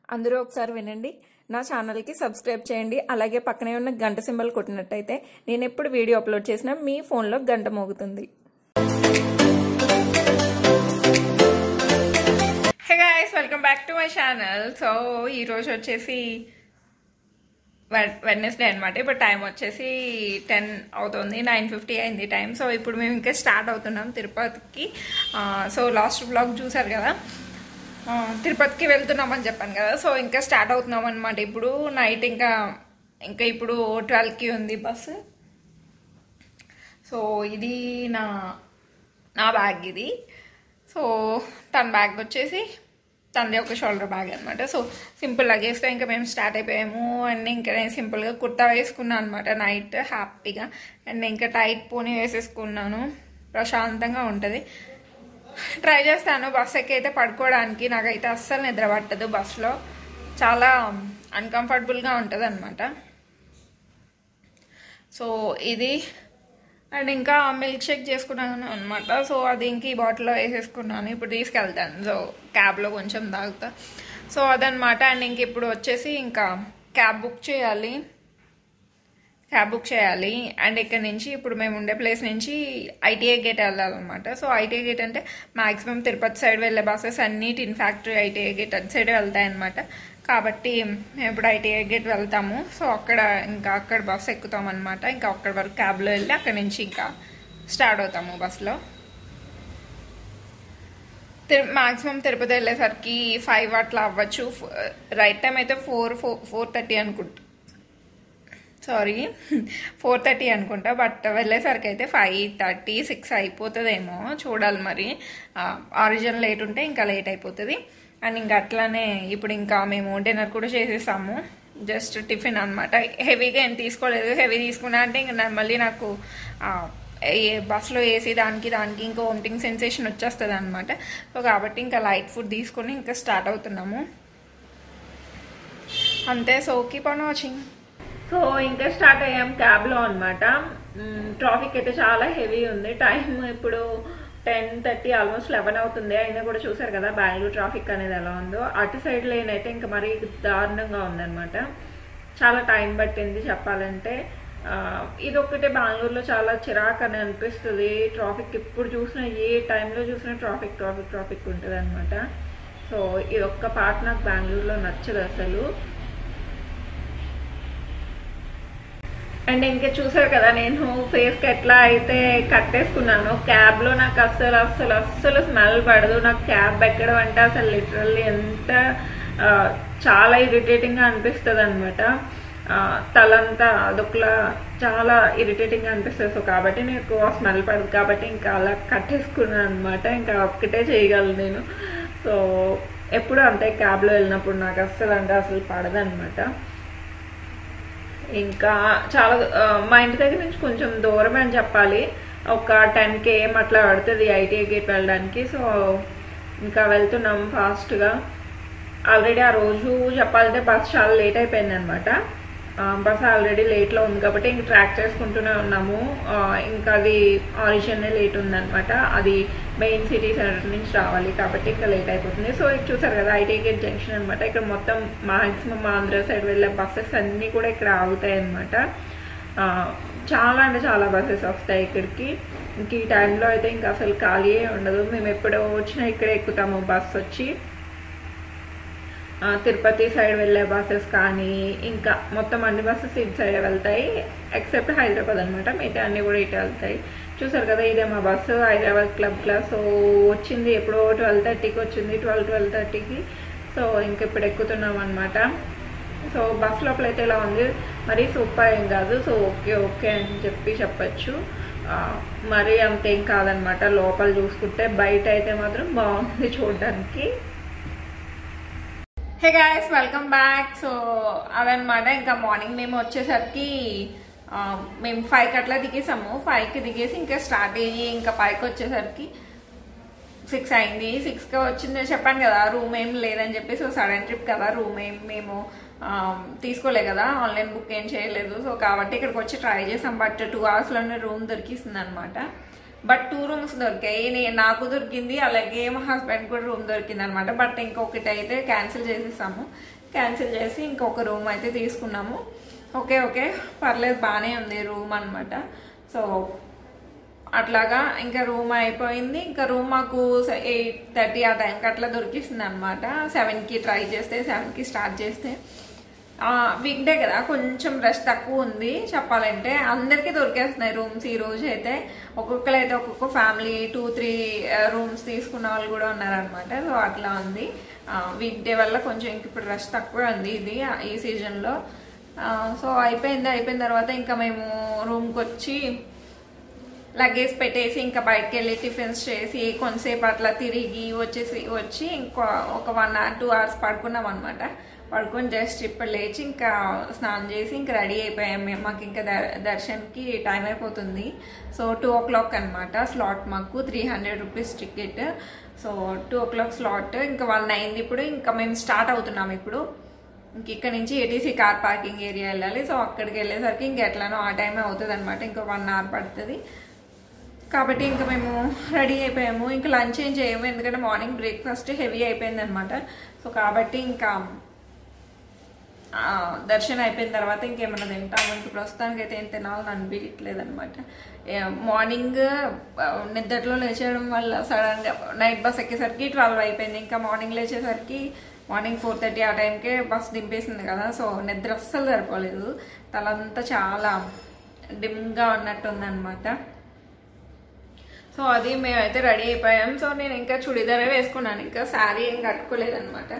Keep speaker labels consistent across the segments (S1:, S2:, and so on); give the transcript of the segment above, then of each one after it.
S1: అందరూ ఒకసారి వినండి నా ఛానల్కి సబ్స్క్రైబ్ చేయండి అలాగే పక్కనే ఉన్న గంట సింబల్ కొట్టినట్టయితే నేను ఎప్పుడు వీడియో అప్లోడ్ చేసినా మీ ఫోన్లో గంట మోగుతుంది hey guys welcome back to my channel so ఈరోజు వచ్చేసి వెడ్నెస్డే అనమాట ఇప్పుడు టైం వచ్చేసి టెన్ అవుతుంది నైన్ ఫిఫ్టీ అయింది టైం సో ఇప్పుడు మేము ఇంకా స్టార్ట్ అవుతున్నాం తిరుపతికి సో లాస్ట్ బ్లాగ్ చూసారు కదా ఆ, తిరుపతికి వెళ్తున్నామని చెప్పాను కదా సో ఇంకా స్టార్ట్ అవుతున్నాం అనమాట ఇప్పుడు నైట్ ఇంకా ఇంకా ఇప్పుడు ట్వెల్వ్కి ఉంది బస్సు సో ఇది నా నా బ్యాగ్ ఇది సో తన బ్యాగ్ వచ్చేసి తనది ఒక షోల్డర్ బ్యాగ్ అనమాట సో సింపుల్ లగేజ్తో ఇంకా మేము స్టార్ట్ అయిపోయాము అండ్ ఇంకా నేను సింపుల్గా కుర్తా వేసుకున్నాను అనమాట నైట్ హ్యాపీగా అండ్ ఇంకా టైట్ పోనీ వేసేసుకున్నాను ప్రశాంతంగా ఉంటుంది ట్రై చేస్తాను బస్ ఎక్కి అయితే పడుకోవడానికి నాకైతే అస్సలు నిద్ర పట్టదు బస్సులో చాలా అన్కంఫర్టబుల్గా ఉంటుంది అనమాట సో ఇది అండ్ ఇంకా మిల్క్ షేక్ చేసుకున్నాను అనమాట సో అది ఇంక ఈ బాటిల్లో వేసేసుకున్నాను ఇప్పుడు తీసుకెళ్తాను సో క్యాబ్లో కొంచెం తాగుతా సో అదనమాట అండ్ ఇంక ఇప్పుడు వచ్చేసి ఇంకా క్యాబ్ బుక్ చేయాలి క్యాబ్ బుక్ చేయాలి అండ్ ఇక్కడ నుంచి ఇప్పుడు మేము ఉండే ప్లేస్ నుంచి ఐటీఐ గేట్ వెళ్ళాలన్నమాట సో ఐటీఐ గేట్ అంటే మాక్సిమం తిరుపతి సైడ్ వెళ్ళే బస్సెస్ అన్నీ టిన్ ఫ్యాక్టరీ ఐటీఐ గేట్ అటు సైడ్ వెళ్తాయన్నమాట కాబట్టి మేము ఇప్పుడు ఐటీఐ గేట్ వెళ్తాము సో అక్కడ ఇంకా అక్కడ బస్సు ఎక్కుతాం అనమాట ఇంకా అక్కడ వరకు క్యాబ్లో వెళ్ళి అక్కడ నుంచి ఇంకా స్టార్ట్ అవుతాము బస్సులో తిరు మాక్సిమం తిరుపతి వెళ్ళేసరికి ఫైవ్ అట్లా అవ్వచ్చు రైట్ టైం అయితే ఫోర్ ఫోర్ ఫోర్ థర్టీ అనుకుంటా సారీ ఫోర్ థర్టీ అనుకుంటా బట్ వెళ్ళేసరికి అయితే ఫైవ్ థర్టీ సిక్స్ అయిపోతుందేమో చూడాలి మరి ఆరిజిన్ లేట్ ఉంటే ఇంకా లేట్ అయిపోతుంది అండ్ ఇంకా అట్లానే ఇప్పుడు ఇంకా మేము డిన్నర్ కూడా చేసేసాము జస్ట్ టిఫిన్ అనమాట హెవీగా ఏం తీసుకోలేదు హెవీ తీసుకున్నా అంటే ఇంకా నా- మళ్ళీ నాకు ఆ, ఏ- బస్సులో వేసి దానికి దానికి ఇంకా ఓమిటింగ్ సెన్సేషన్ వచ్చేస్తుంది అనమాట సో కాబట్టి ఇంకా లైట్ ఫుడ్ తీసుకొని ఇంకా స్టార్ట్ అవుతున్నాము అంతే so keep on watching so ఇంకా స్టార్ట్ అయ్యాం క్యాబ్ లో అనమాట ట్రాఫిక్ అయితే చాలా హెవీ ఉంది టైం ఇప్పుడు టెన్ థర్టీ ఆల్మోస్ట్ లెవెన్ అవుతుంది అయినా కూడా చూసారు కదా బెంగళూరు ట్రాఫిక్ అనేది ఎలా ఉందో అటు సైడ్ లేన్ అయితే ఇంకా మరీ దారుణంగా ఉందన్నమాట చాలా టైం పట్టింది చెప్పాలంటే ఆ, ఇది ఒక్కటే బెంగళూరులో చాలా చిరాకు అని అనిపిస్తుంది ట్రాఫిక్ ఎప్పుడు చూసినా ఏ టైంలో చూసినా ట్రాఫిక్ ట్రాఫిక్ ట్రాఫిక్ ఉంటుంది అనమాట సో ఇది ఒక్క పార్ట్ నాకు బెంగళూరులో నచ్చదు అసలు అండ్ ఇంకా చూసారు కదా నేను ఫేస్కి ఎట్లా అయితే కట్టేసుకున్నాను క్యాబ్లో నాకు అస్సలు అస్సలు అస్సలు స్మెల్ పడదు నాకు క్యాబ్ ఎక్కడం అంటే అసలు లిటరల్లీ ఎంత ఆ, చాలా ఇరిటేటింగ్గా అనిపిస్తుంది అనమాట తలంతా అదొకలా చాలా ఇరిటేటింగ్గా అనిపిస్తుంది సో కాబట్టి నాకు ఆ స్మెల్ పడదు కాబట్టి ఇంకా అలా కట్టేసుకున్నాను అనమాట ఇంకా ఒక్కటే చేయగలను నేను సో ఎప్పుడు అంతే క్యాబ్లో వెళ్ళినప్పుడు నాకు అస్సలు అంటే అసలు పడదనమాట ఇంకా చాలా ఆ, మా ఇంటి దగ్గర నుంచి కొంచెం దూరం అని చెప్పాలి ఒక టెన్ కేఎం అట్లా పడుతుంది ఐటీఐ గేట్ వెళ్ళడానికి సో ఇంకా వెళ్తున్నాం ఫాస్ట్గా ఆల్రెడీ ఆ రోజు చెప్పాలంటే బస్ చాలా లేట్ అయిపోయింది అనమాట బస్ ఆల్రెడీ లేట్లో ఉంది కాబట్టి ఇంక ట్రాక్ చేసుకుంటూనే ఉన్నాము ఆ, ఇంకా అది ఆరిజిన్ లేట్ ఉందన్నమాట అది మెయిన్ సిటీ సెంటర్ నుంచి రావాలి కాబట్టి ఇంకా లేట్ అయిపోతుంది సో ఇది చూసారు కదా ఐటీ గేట్ జంక్షన్ అనమాట ఇక్కడ మొత్తం మాక్సిమం ఆంధ్ర సైడ్ వెళ్ళే బస్సెస్ అన్నీ కూడా ఇక్కడ ఆగుతాయి అనమాట చాలా అంటే చాలా బస్సెస్ వస్తాయి ఇక్కడికి ఇంక ఈ టైంలో అయితే ఇంకా అసలు ఖాళీయే ఉండదు మేము ఎప్పుడో వచ్చినా ఇక్కడే ఎక్కుతాము బస్ వచ్చి ఆ, తిరుపతి సైడ్ వెళ్ళే బస్సెస్ కానీ ఇంకా మొత్తం అన్ని బస్సెస్ ఇటు సైడ్ వెళ్తాయి ఎక్సెప్ట్ హైదరాబాద్ అనమాట మిగతా అన్ని కూడా ఇటు వెళ్తాయి చూసారు కదా ఇదే మా bus Hyderabad club class so వచ్చింది ఎప్పుడో ట్వెల్వ్ థర్టీకి వచ్చింది ట్వెల్వ్ ట్వెల్వ్ థర్టీకి సో ఇంక ఇప్పుడు ఎక్కుతున్నాం అనమాట సో బస్ లోపల అయితే ఇలా ఉంది మరీ సూపర్ ఏం కాదు సో ఓకే ఓకే అని చెప్పి చెప్పచ్చు ఆ, మరీ అంతేం కాదనమాట లోపల చూసుకుంటే బయట అయితే మాత్రం బాగుంది చూడడానికి hey guys welcome back so అదనమాట ఇంకా మార్నింగ్ మేము వచ్చేసరికి ఆ, మేము ఫైవ్కి అట్లా దిగేసాము ఫైవ్కి దిగేసి ఇంకా స్టార్ట్ అయ్యి ఇంకా పైకి వచ్చేసరికి సిక్స్ అయింది సిక్స్కి వచ్చింది చెప్పాను కదా రూమ్ ఏం లేదని చెప్పి సో సడన్ ట్రిప్ కదా రూమ్ ఏం మేము ఆ, తీసుకోలే కదా ఆన్లైన్ బుక్ ఏం చేయలేదు సో కాబట్టి ఇక్కడికి వచ్చి ట్రై చేసాం బట్ టూ అవర్స్లోనే రూమ్ దొరికిస్తుంది అనమాట బట్ టూ రూమ్స్ దొరికాయి నే- నాకు దొరికింది అలాగే మా హస్బెండ్ కూడా రూమ్ దొరికింది అనమాట బట్ ఇంకొకటి అయితే క్యాన్సిల్ చేసేసాము క్యాన్సిల్ చేసి ఇంకొక రూమ్ అయితే తీసుకున్నాము ఓకే ఓకే పర్లేదు బాగానే ఉంది రూమ్ అనమాట సో అట్లాగా ఇంకా రూమ్ అయిపోయింది ఇంకా రూమ్ మాకు ఎయిట్ థర్టీ ఆ టైంకి అట్లా దొరికిస్తుంది అనమాట సెవెన్కి ట్రై చేస్తే సెవెన్కి స్టార్ట్ చేస్తే వీక్ డే కదా కొంచెం రష్ తక్కువ ఉంది చెప్పాలంటే అందరికీ దొరికేస్తున్నాయి రూమ్స్ ఈ రోజు అయితే ఒక్కొక్కరు అయితే ఒక్కొక్క ఫ్యామిలీ టూ త్రీ రూమ్స్ తీసుకున్న వాళ్ళు కూడా ఉన్నారనమాట సో అట్లా ఉంది వీక్ డే వల్ల కొంచెం ఇంక ఇప్పుడు రష్ తక్కువ ఉంది ఇది ఈ సీజన్లో సో అయిపోయింది అయిపోయిన తర్వాత ఇంకా మేము రూమ్కి వచ్చి లగేజ్ పెట్టేసి ఇంకా బయటకు వెళ్ళి టిఫిన్స్ చేసి కొంతసేపు అట్లా తిరిగి వచ్చేసి వచ్చి ఇంకో ఒక వన్ అవర్ టూ అవర్స్ పడుకున్నాం అనమాట పడుకొని జస్ట్ ఇప్పుడు లేచి ఇంకా స్నానం చేసి ఇంకా రెడీ అయిపోయాం మేము మాకు ఇంకా దర్శన్కి టైం అయిపోతుంది సో టూ ఓ క్లాక్ అనమాట స్లాట్ మాకు three hundred rupees ticket so two o'clock slot ఇంకా వన్ అయింది ఇప్పుడు ఇంకా మేము స్టార్ట్ అవుతున్నాం ఇప్పుడు ఇంక ఇక్కడ నుంచి ఏటీసీ కార్ పార్కింగ్ ఏరియా వెళ్ళాలి సో అక్కడికి వెళ్ళేసరికి ఇంక ఎట్లానో ఆ టైమే అవుతుంది అనమాట ఇంకా వన్ అవర్ పడుతుంది కాబట్టి ఇంకా మేము రెడీ అయిపోయాము ఇంకా లంచ్ ఏం చేయము ఎందుకంటే మార్నింగ్ బ్రేక్ఫాస్ట్ హెవీ అయిపోయింది అనమాట సో కాబట్టి ఇంకా దర్శనం అయిపోయిన తర్వాత ఇంకేమైనా తింటాము ఇంక ప్రస్తుతానికి అయితే ఏం తినాలని అనిపించట్లేదు అనమాట మార్నింగ్ నిద్రలో లేచేయడం వల్ల సడన్గా నైట్ బస్ ఎక్కేసరికి ట్వెల్వ్ అయిపోయింది ఇంకా మార్నింగ్ లేచేసరికి మార్నింగ్ ఫోర్ థర్టీ ఆ టైంకే బస్ దింపేసింది కదా సో నిద్ర అస్సలు సరిపోలేదు తలంతా చాలా డిమ్గా ఉన్నట్టు ఉందన్నమాట సో అది మేమైతే రెడీ అయిపోయాం సో నేను ఇంకా చుడిదారే వేసుకున్నాను ఇంకా శారీ ఏం కట్టుకోలేదన్నమాట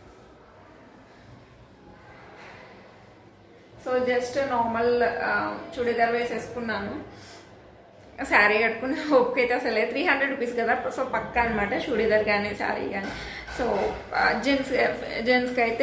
S1: సో జస్ట్ నార్మల్ చుడిదార్ వేసేసుకున్నాను శారీ కట్టుకున్న ఓపిక అయితే అసలే త్రీ హండ్రెడ్ రూపీస్ కదా సో పక్క అనమాట చుడిదార్ కానీ శారీ కానీ సో జెంట్స్ జెంట్స్కి అయితే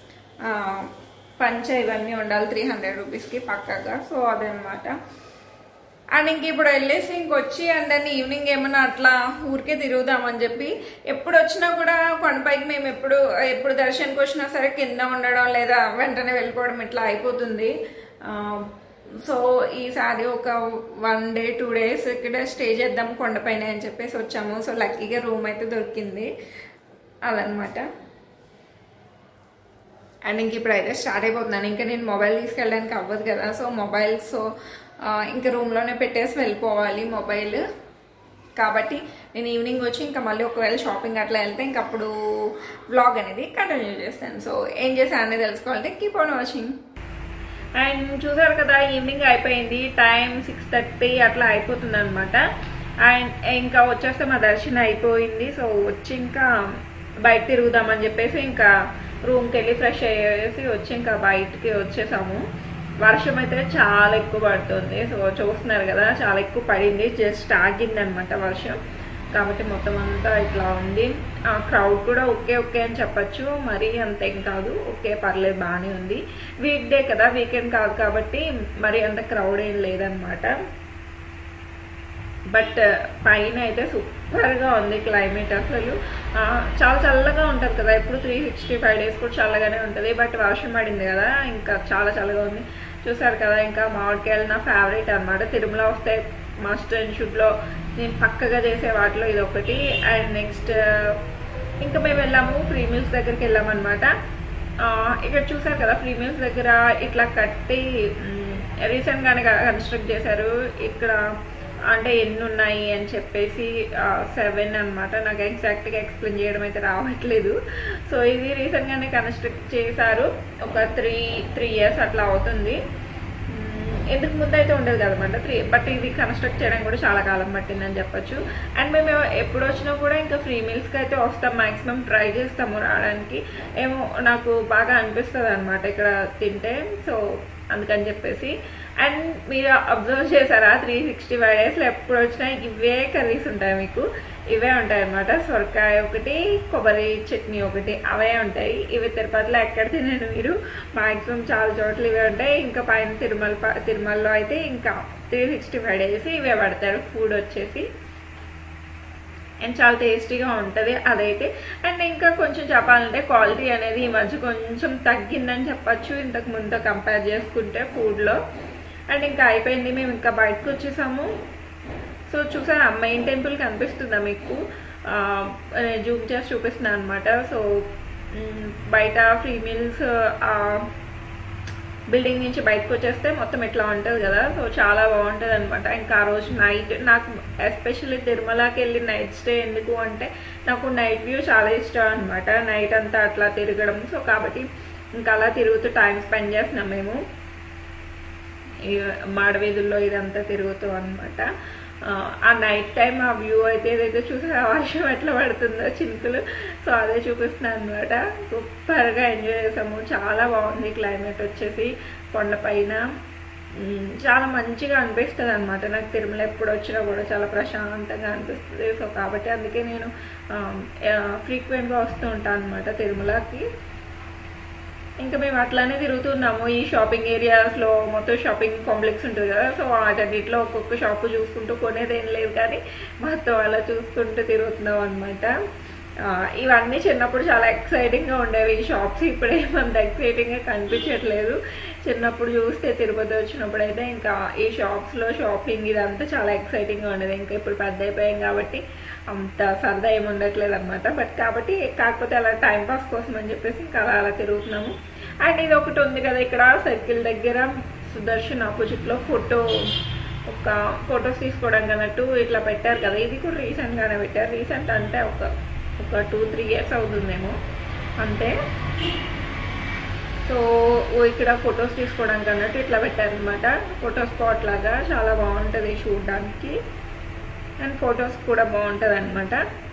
S1: పంచ ఇవన్నీ ఉండాలి త్రీ హండ్రెడ్ రూపీస్కి పక్కగా సో అదనమాట అండ్ ఇంక ఇప్పుడు వెళ్ళేసి ఇంకొచ్చి అండ్ దాన్ని ఈవినింగ్ ఏమన్నా అట్లా ఊరికే తిరుగుదామని చెప్పి ఎప్పుడు వచ్చినా కూడా కొండపైకి మేము ఎప్పుడు ఎప్పుడు దర్శనానికి వచ్చినా సరే కింద ఉండడం లేదా వెంటనే వెళ్ళిపోవడం ఇట్లా అయిపోతుంది సో ఈసారి ఒక వన్ డే టూ డేస్ ఇక్కడ స్టే చేద్దాం కొండపైన అని చెప్పేసి వచ్చాము సో లక్కీగా రూమ్ అయితే దొరికింది అదనమాట అండ్ ఇంక ఇప్పుడు అయితే స్టార్ట్ అయిపోతున్నాను ఇంకా నేను మొబైల్ తీసుకెళ్ళడానికి అవ్వదు కదా సో మొబైల్ సో ఇంకా రూమ్లోనే పెట్టేసి వెళ్ళిపోవాలి మొబైల్ కాబట్టి నేను ఈవినింగ్ వచ్చి ఇంకా మళ్ళీ ఒకవేళ షాపింగ్ అట్లా వెళ్తే ఇంక అప్పుడు బ్లాగ్ అనేది కంటిన్యూ చేస్తాను సో ఏం చేశాను అనేది తెలుసుకోవాలంటే కీప్ ఆన్ వాచింగ్ అండ్ చూసారు కదా ఈవినింగ్ అయిపోయింది టైం సిక్స్ థర్టీ అట్లా అయిపోతుంది అనమాట అండ్ ఇంకా వచ్చేస్తే మా దర్శనం అయిపోయింది సో వచ్చి ఇంకా బయట తిరుగుదామని చెప్పేసి ఇంకా రూమ్కి వెళ్ళి ఫ్రెష్ అయ్యేసి వచ్చి ఇంకా బయటికి వచ్చేసాము వర్షం అయితే చాలా ఎక్కువ పడుతుంది సో చూస్తున్నారు కదా చాలా ఎక్కువ పడింది జస్ట్ ఆగింది అనమాట వర్షం కాబట్టి మొత్తం అంతా ఇట్లా ఉంది ఆ క్రౌడ్ కూడా ఓకే ఓకే అని చెప్పచ్చు మరీ అంతేం కాదు ఓకే పర్లేదు బాగానే ఉంది వీక్ డే కదా వీకెండ్ కాదు కాబట్టి మరీ అంత క్రౌడ్ ఏం లేదనమాట బట్ పైన అయితే సూపర్గా ఉంది క్లైమేట్ అసలు చాలా చల్లగా ఉంటుంది కదా ఇప్పుడు త్రీ సిక్స్టీ ఫైవ్ డేస్ కూడా చల్లగానే ఉంటుంది బట్ వర్షం పడింది కదా ఇంకా చాలా చల్లగా ఉంది చూసారు కదా ఇంకా మామిడికాయలు నా ఫేవరెట్ అనమాట తిరుమల వస్తే మస్ట్ అండ్ షుడ్లో నేను పక్కగా చేసే వాటిలో ఇది ఒకటి అండ్ నెక్స్ట్ ఇంకా మేము వెళ్ళాము ఫ్రీ మీల్స్ దగ్గరికి వెళ్ళామన్నమాట ఇక్కడ చూసారు కదా ఫ్రీ మీల్స్ దగ్గర ఇట్లా కట్టి రీసెంట్గానే కన్స్ట్రక్ట్ చేశారు ఇక్కడ అంటే ఎన్ని ఉన్నాయి అని చెప్పేసి సెవెన్ అనమాట నాకు ఎగ్జాక్ట్గా ఎక్స్ప్లెయిన్ చేయడం అయితే రావట్లేదు సో ఇది రీసెంట్గానే కన్స్ట్రక్ట్ చేశారు ఒక త్రీ త్రీ ఇయర్స్ అట్లా అవుతుంది ఎందుకు ముందు అయితే ఉండేది కదనమాట త్రీ బట్ ఇది కన్స్ట్రక్ట్ చేయడం కూడా చాలా కాలం పట్టిందని చెప్పొచ్చు అండ్ మేము ఎప్పుడు వచ్చినా కూడా ఇంకా ఫ్రీ మీల్స్కి అయితే వస్తాం మ్యాక్సిమం ట్రై చేస్తాము రావడానికి ఏమో నాకు బాగా అనిపిస్తుంది అనమాట ఇక్కడ తింటే సో అందుకని చెప్పేసి అండ్ మీరు అబ్జర్వ్ చేశారా త్రీ సిక్స్టీ ఫైవ్ డేస్లో ఎప్పుడు వచ్చినా ఇవే కర్రీస్ ఉంటాయి మీకు ఇవే ఉంటాయి అనమాట సొరకాయ ఒకటి కొబ్బరి చట్నీ ఒకటి అవే ఉంటాయి ఇవి తిరుపతిలో ఎక్కడ తినండి మీరు మాక్సిమం చాలా చోట్ల ఇవే ఉంటాయి ఇంకా పైన తిరుమల తిరుమలలో అయితే ఇంకా త్రీ సిక్స్టీ ఫైవ్ డేస్ ఇవే పడతారు ఫుడ్ వచ్చేసి అండ్ చాలా టేస్టీగా ఉంటుంది అదైతే అండ్ ఇంకా కొంచెం చెప్పాలంటే క్వాలిటీ అనేది ఈ మధ్య కొంచెం తగ్గిందని చెప్పచ్చు ఇంతకు ముందు కంపేర్ చేసుకుంటే ఫుడ్లో అండ్ ఇంకా అయిపోయింది మేము ఇంకా బయటకు వచ్చేసాము సో చూసారా మెయిన్ టెంపుల్ కనిపిస్తుందా మీకు జూమ్ చేసి చూపిస్తున్నాను అనమాట సో మ్, బయట ఫ్రీ మీల్స్ బిల్డింగ్ నుంచి బయటకు వచ్చేస్తే మొత్తం ఇట్లా ఉంటుంది కదా సో చాలా బాగుంటుంది అనమాట ఇంకా ఆ రోజు నైట్ నాకు ఎస్పెషల్లీ తిరుమలకి వెళ్ళి నైట్ స్టే ఎందుకు అంటే నాకు నైట్ వ్యూ చాలా ఇష్టం అనమాట నైట్ అంతా అట్లా తిరగడం సో కాబట్టి ఇంకా అలా తిరుగుతూ టైం స్పెండ్ చేస్తున్నాం మేము ఈ మాడవీధుల్లో ఇదంతా తిరుగుతూ అనమాట ఆ నైట్ టైం ఆ వ్యూ అయితే ఏదైతే చూసా ఆ వర్షం ఎట్లా పడుతుందో చినుకులు సో అదే చూపిస్తున్నాను అనమాట సూపర్గా ఎంజాయ్ చేసాము చాలా బాగుంది క్లైమేట్ వచ్చేసి కొండపైన మ్, చాలా మంచిగా అనిపిస్తుంది అనమాట నాకు తిరుమల ఎప్పుడు వచ్చినా కూడా చాలా ప్రశాంతంగా అనిపిస్తుంది సో కాబట్టి అందుకే నేను ఫ్రీక్వెంట్గా వస్తూ ఉంటాను అనమాట తిరుమలకి ఇంకా మేము అట్లానే తిరుగుతున్నాము ఈ షాపింగ్ ఏరియాస్లో మొత్తం షాపింగ్ కాంప్లెక్స్ ఉంటుంది కదా సో వాటన్నిటిలో ఒక్కొక్క షాపు చూసుకుంటూ కొనేది ఏం లేదు కానీ మొత్తం అలా చూసుకుంటూ తిరుగుతున్నాం అనమాట ఇవన్నీ చిన్నప్పుడు చాలా ఎక్సైటింగ్గా ఉండేవి ఈ షాప్స్ ఇప్పుడు ఏమంత ఎక్సైటింగ్గా కనిపించట్లేదు చిన్నప్పుడు చూస్తే తిరుపతి వచ్చినప్పుడు అయితే ఇంకా ఈ షాప్స్లో షాపింగ్ ఇదంతా చాలా ఎక్సైటింగ్గా ఉండేది ఇంకా ఇప్పుడు పెద్ద అయిపోయాం కాబట్టి అంత సరదా ఏమి ఉండట్లేదు అనమాట బట్ కాబట్టి కాకపోతే అలా టైం పాస్ కోసం అని చెప్పేసి ఇంకా అలా అలా తిరుగుతున్నాము అండ్ ఇది ఒకటి ఉంది కదా ఇక్కడ సర్కిల్ దగ్గర సుదర్శన్ ఆపోజిట్లో ఫోటో ఒక ఫొటోస్ తీసుకోవడానికి అన్నట్టు ఇట్లా పెట్టారు కదా ఇది కూడా రీసెంట్గానే పెట్టారు రీసెంట్ అంటే ఒక ఒక టూ త్రీ ఇయర్స్ అవుతుందేమో అంతే సో ఇక్కడ ఫొటోస్ తీసుకోవడానికి అన్నట్టు ఇట్లా పెట్టారనమాట ఫోటో స్పాట్ లాగా చాలా బాగుంటుంది చూడడానికి అండ్ ఫొటోస్ కూడా బాగుంటుంది అనమాట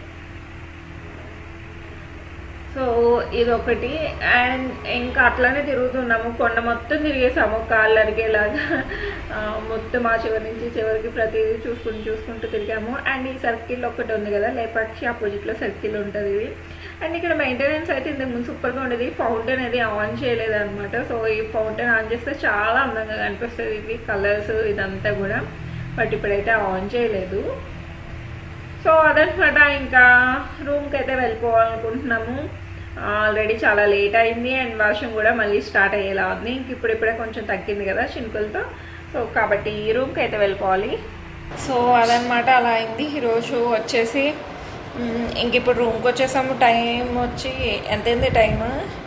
S1: సో ఇది ఒకటి అండ్ ఇంకా అట్లానే తిరుగుతున్నాము కొండ మొత్తం తిరిగేసాము కాళ్ళు అరిగేలాగా ఆ, మొత్తం ఆ చివరి నుంచి చివరికి ప్రతిదీ చూసుకుంటూ చూసుకుంటూ తిరిగాము అండ్ ఈ సర్కిల్ ఒకటి ఉంది కదా లేపాక్షి ఆపోజిట్లో సర్కిల్ ఉంటుంది ఇది అండ్ ఇక్కడ మెయింటెనెన్స్ అయితే ఇంతకు ముందు సూపర్గా ఉండేది ఫౌంటైన్ అది ఆన్ చేయలేదు అనమాట సో ఈ ఫౌంటైన్ ఆన్ చేస్తే చాలా అందంగా కనిపిస్తుంది ఇది కలర్స్ ఇదంతా కూడా బట్ ఇప్పుడైతే ఆన్ చేయలేదు సో అదనమాట ఇంకా రూమ్కి అయితే వెళ్ళిపోవాలనుకుంటున్నాము ఆల్రెడీ చాలా లేట్ అయింది అండ్ వర్షం కూడా మళ్ళీ స్టార్ట్ అయ్యేలా ఉంది ఇంక ఇప్పుడు ఇప్పుడే కొంచెం తగ్గింది కదా చినుకులతో సో కాబట్టి ఈ రూమ్కి అయితే వెళ్ళిపోవాలి సో అదనమాట అలా అయింది ఈరోజు వచ్చేసి మ్, ఇంక ఇప్పుడు రూమ్కి వచ్చేసాము టైం వచ్చి ఎంతైంది టైం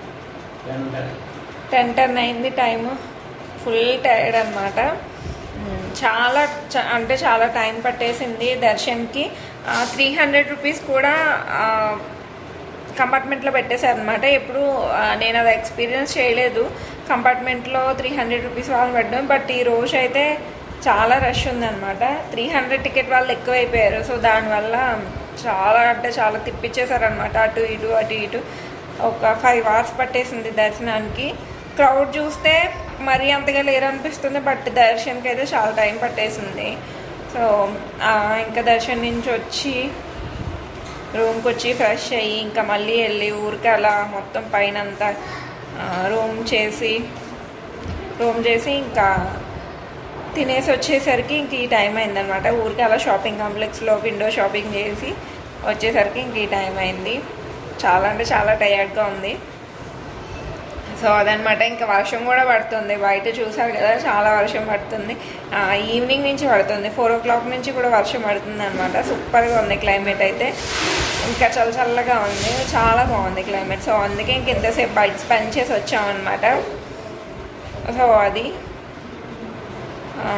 S1: టెన్ టెన్ అయింది టైం ఫుల్ టైర్డ్ అనమాట చాలా చ- అంటే చాలా టైం పట్టేసింది దర్శన్కి త్రీ హండ్రెడ్ రూపీస్ కూడా కంపార్ట్మెంట్లో పెట్టేశారు అనమాట ఎప్పుడు ఆ, నేను అది ఎక్స్పీరియన్స్ చేయలేదు కంపార్ట్మెంట్లో త్రీ హండ్రెడ్ రూపీస్ వాళ్ళు పెట్టడం బట్ ఈ రోజు అయితే చాలా రష్ ఉందన్నమాట త్రీ హండ్రెడ్ టికెట్ వాళ్ళు ఎక్కువైపోయారు సో దానివల్ల చాలా అంటే చాలా తిప్పించేశారనమాట అటు ఇటు అటు ఇటు ఒక ఫైవ్ అవర్స్ పట్టేసింది దర్శనానికి క్రౌడ్ చూస్తే మరీ అంతగా లేరు అనిపిస్తుంది బట్ దర్శన్కి అయితే చాలా టైం పట్టేసింది సో ఆ, ఇంకా దర్శన్ నుంచి వచ్చి రూమ్కి వచ్చి ఫ్రెష్ అయ్యి ఇంకా మళ్ళీ వెళ్ళి ఊరికి అలా మొత్తం పైన అంతా రూమ్ చేసి రూమ్ చేసి ఇంకా తినేసి వచ్చేసరికి ఇంక ఈ టైం అయిందనమాట ఊరికి అలా షాపింగ్ కాంప్లెక్స్లో విండో షాపింగ్ చేసి వచ్చేసరికి ఇంక ఈ టైం అయింది చాలా అంటే చాలా టయర్డ్గా ఉంది సో అదనమాట ఇంకా వర్షం కూడా పడుతుంది బయట చూసారు కదా చాలా వర్షం పడుతుంది ఆ, ఈవినింగ్ నుంచి పడుతుంది ఫోర్ ఓ క్లాక్ నుంచి కూడా వర్షం పడుతుంది అనమాట సూపర్గా ఉంది క్లైమేట్ అయితే ఇంకా చల్ల చల్లగా ఉంది చాలా బాగుంది క్లైమేట్ సో అందుకే ఇంక ఇంతసేపు బయట స్పెండ్ చేసి వచ్చామన్నమాట సో అది ఆ,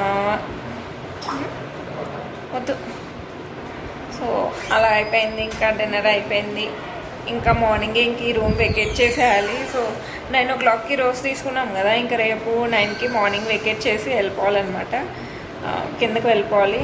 S1: వద్దు సో అలా అయిపోయింది ఇంకా డిన్నర్ అయిపోయింది ఇంకా మార్నింగ్ ఇంక ఈ రూమ్ వెకేట్ చేసేయాలి సో నైన్ ఓ క్లాక్కి రోజు తీసుకున్నాం కదా ఇంకా రేపు నైన్కి మార్నింగ్ వెకేట్ చేసి వెళ్ళిపోవాలన్నమాట ఆ, కిందకి వెళ్ళిపోవాలి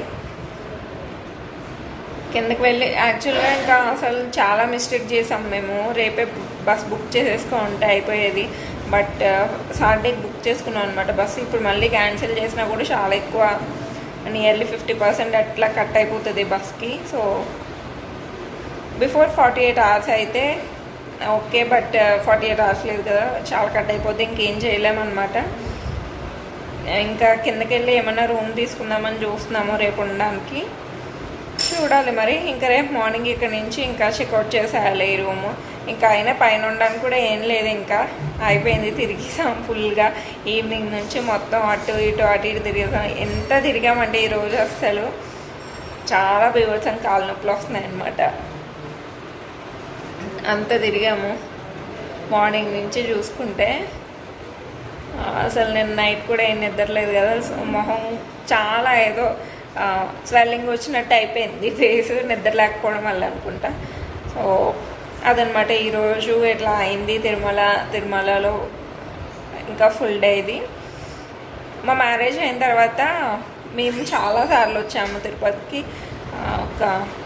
S1: కిందకి వెళ్ళి యాక్చువల్గా ఇంకా అసలు చాలా మిస్టేక్ చేసాం మేము రేపే బస్ బుక్ చేసేసుకో ఉంటే అయిపోయేది బట్ సాటర్డే బుక్ చేసుకున్నాం అనమాట బస్ ఇప్పుడు మళ్ళీ క్యాన్సిల్ చేసినా కూడా చాలా ఎక్కువ నియర్లీ ఫిఫ్టీ పర్సెంట్ అట్లా కట్ అయిపోతుంది బస్కి so before forty eight hours అయితే okay but forty eight hours లేదు కదా చాలా కట్ అయిపోతే ఇంకేం చేయలేమన్నమాట ఇంకా కిందకి వెళ్ళి ఏమన్నా రూమ్ తీసుకుందామని చూస్తున్నాము రేపు ఉండడానికి చూడాలి మరి ఇంకా రేపు మార్నింగ్ ఇక్కడ నుంచి ఇంకా చెక్అవుట్ చేసేయాలి ఈ రూమ్ ఇంకా అయినా పైన ఉండడానికి కూడా ఏం లేదు ఇంకా అయిపోయింది తిరిగేసాం ఫుల్గా ఈవినింగ్ నుంచి మొత్తం అటు ఇటు అటు ఇటు తిరిగేసాం ఎంత తిరిగామంటే ఈ రోజు అస్సలు చాలా బీభత్సం కాలు నొప్పులు వస్తున్నాయి అనమాట అంత తిరిగాము మార్నింగ్ నుంచి చూసుకుంటే ఆ, అసలు నేను నైట్ కూడా ఏం నిద్రలేదు కదా సో మొహం చాలా ఏదో స్వెల్లింగ్ వచ్చినట్టు అయిపోయింది ఫేస్ నిద్ర లేకపోవడం వల్ల అనుకుంటా సో అదనమాట ఈరోజు ఇట్లా అయింది తిరుమల తిరుమలలో ఇంకా ఫుల్ డే ఇది మా మ్యారేజ్ అయిన తర్వాత మేము చాలా సార్లు వచ్చాము తిరుపతికి ఆ, ఒక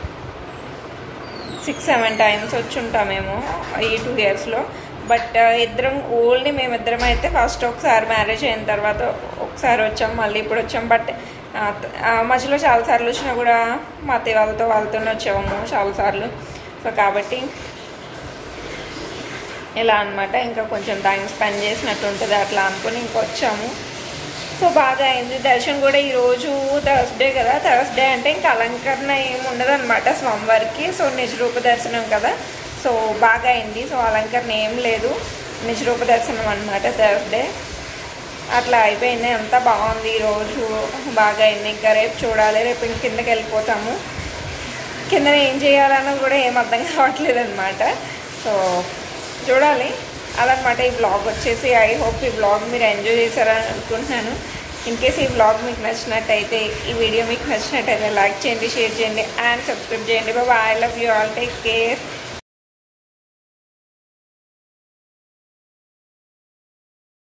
S1: సిక్స్ సెవెన్ టైమ్స్ వచ్చి ఉంటామేమో ఈ టూ ఇయర్స్లో బట్ ఇద్దరం ఓన్లీ మేమిద్దరం అయితే ఫస్ట్ ఒకసారి మ్యారేజ్ అయిన తర్వాత ఒకసారి వచ్చాం మళ్ళీ ఇప్పుడు వచ్చాం బట్ మధ్యలో చాలాసార్లు వచ్చినా కూడా మా అత్తయ్య వాళ్ళతో వాళ్ళతోనే వచ్చాము చాలాసార్లు సో కాబట్టి ఇలా అనమాట ఇంకా కొంచెం టైం స్పెండ్ చేసినట్టు ఉంటుంది అట్లా అనుకుని ఇంక వచ్చాము సో బాగా అయింది దర్శనం కూడా ఈరోజు థర్స్డే కదా థర్స్డే అంటే ఇంకా అలంకరణ ఏమి ఉండదు అనమాట స్వామివారికి సో నిజరూప దర్శనం కదా సో బాగా అయింది సో అలంకరణ ఏం లేదు నిజరూప దర్శనం అనమాట థర్స్డే అట్లా అయిపోయింది అంతా బాగుంది ఈరోజు బాగా అయింది ఇంకా రేపు చూడాలి రేపు ఇంక కిందకి వెళ్ళిపోతాము కింద ఏం చేయాలన్నది కూడా ఏం అర్థం కావట్లేదు అనమాట సో చూడాలి అదనమాట ఈ బ్లాగ్ వచ్చేసి ఐ హోప్ ఈ బ్లాగ్ మీరు ఎంజాయ్ చేశారని అనుకుంటున్నాను ఇన్ కేస్ ఈ బ్లాగ్ మీకు నచ్చినట్టయితే ఈ వీడియో మీకు నచ్చినట్టయితే లైక్ చేయండి షేర్ చేయండి అండ్ సబ్స్క్రైబ్ చేయండి బాబా I love you all take care